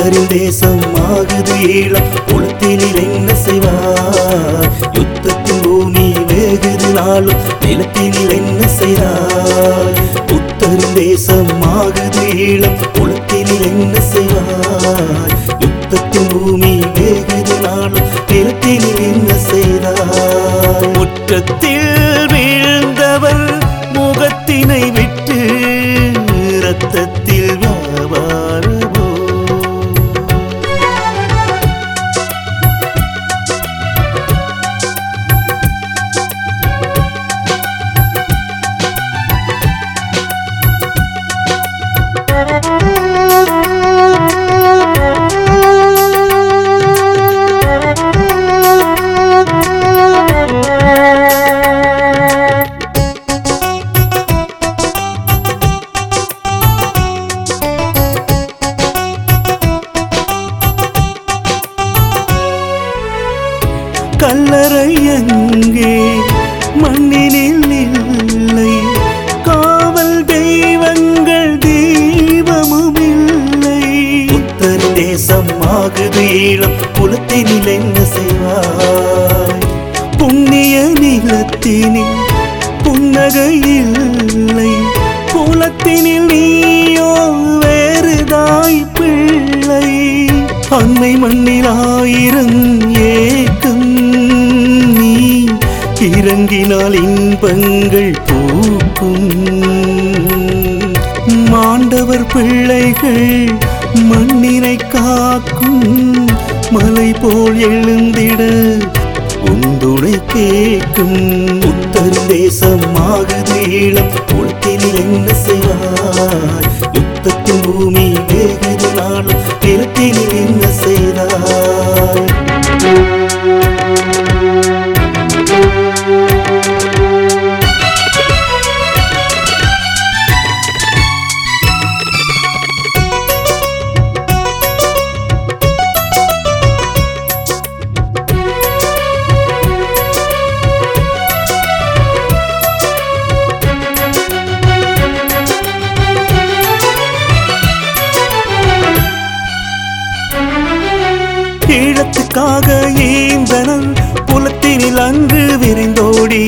புத்தரின் தேசம் ஆகுது ஈழம் குளத்தினில் என்ன செய்வார் யுத்தத்தின் பூமி வேகுது நாளும் நிலத்தினில் என்ன செய்தார் புத்தரின் தேசம் ஆகுது ஈழம் குளத்தினில் என்ன செய்வார் யுத்தத்தின் பூமி வேகுது நாளும் நிலத்தினில் என்ன செய்தார் முற்றத்தில் வீழ்ந்தவர் முகத்தினை விட்டு ரத்தத்தில் வியாபாரமோ கல்லறை எங்கே மண்ணினில் இல்லை காவல் தெய்வங்கள் தீபமும் இல்லை புத்தர் தேசம் ஆகுது ஈழம் குலத்தினில் என்ன செய்வாய் புண்ணிய நிலத்தினில் புன்னகை இல்லை குலத்தினில் நீயோ வேறுதாய் பிள்ளை அன்னை மண்ணில் ஆயிரம் ஏக்கம் நீ இறங்கினால் இன்பங்கள் பூக்கும் மாண்டவர் பிள்ளைகள் மண்ணினை காக்கும் மலை போல் எழுந்திட உந்துடை கேட்கும் உத்தர் தேசம் ஆகுது ஈழம் உலகினில் என்ன செய்வார் யுத்தத்தின் பூமி வேகுது நாளும் நிலத்தினில் என்ன செய்தார் ஈழத்துக்காக ஈந்தனன் புலத்தினில் அங்கு விரைந்தோடி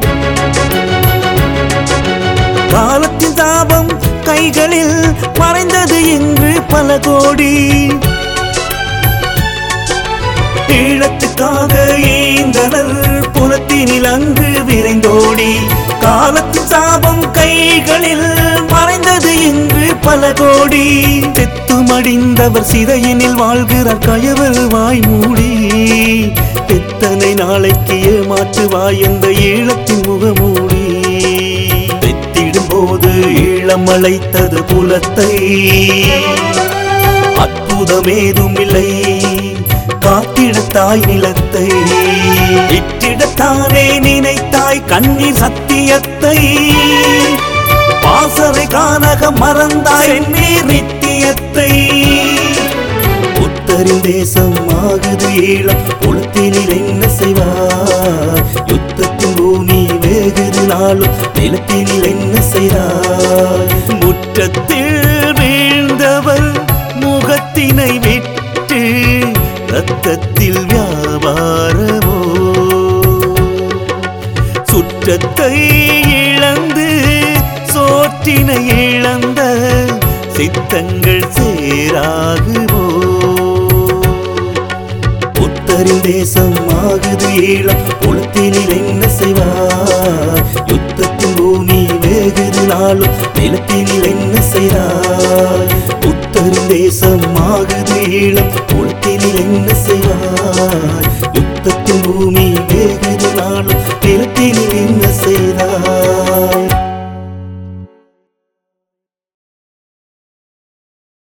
காலத்தின் தாபம் கைகளில் மறைந்தது இன்று பல கோடி ஈழத்துக்காக ஈந்தனர் புலத்தினில் அங்கு விரைந்தோடி காலத்தின் சாபம் கைகளில் மறைந்தது இன்று பல கோடி செத்து மடிந்தவர் சிறையினில் வாழ்கிறார் கயவர் வாய் மூடி எத்தனை நாளைக்கு ஏமாற்றுவாய் என்ற ஈழத்தின் முகமூடி வெத்திடும் போது ஈழம் அழைத்தது புலத்தை அற்புதமேதும் இல்லை காத்திடத்தாய் நிலத்தை இட்டிடத்தானே நினைத்தாய் கண்ணீர் சத்தியத்தை பாசறை கானக மறந்தாய் நீர் நித்தியத்தை புத்தரின் தேசம் ஆகுது ஈழம் குளத்தினில் என்ன செய்வார் யுத்தத்தின் பூமி வேகுது நாளும் நிலத்தினில் என்ன செய்தார் முற்றத்தில் வீழ்ந்தவர் முகத்தினை விட்டு ரத்தத்தில் வியாபாரமோ சுற்றத்தை இழந்து சோற்றினை இழந்த சித்தங்கள் சேராகுமோ புத்தரின் தேசம் ஆகுது ஈழம் குளத்தினில் என்ன செய்வார் யுத்தத்தின் பூமி வேகுது நாளும் நிலத்தினில் என்ன செய்தார் புத்தரின் தேசம் ஆகுது ஈழம் குளத்தினில் என்ன செய்வார் யுத்தத்தின் பூமி வேகுது நாளும்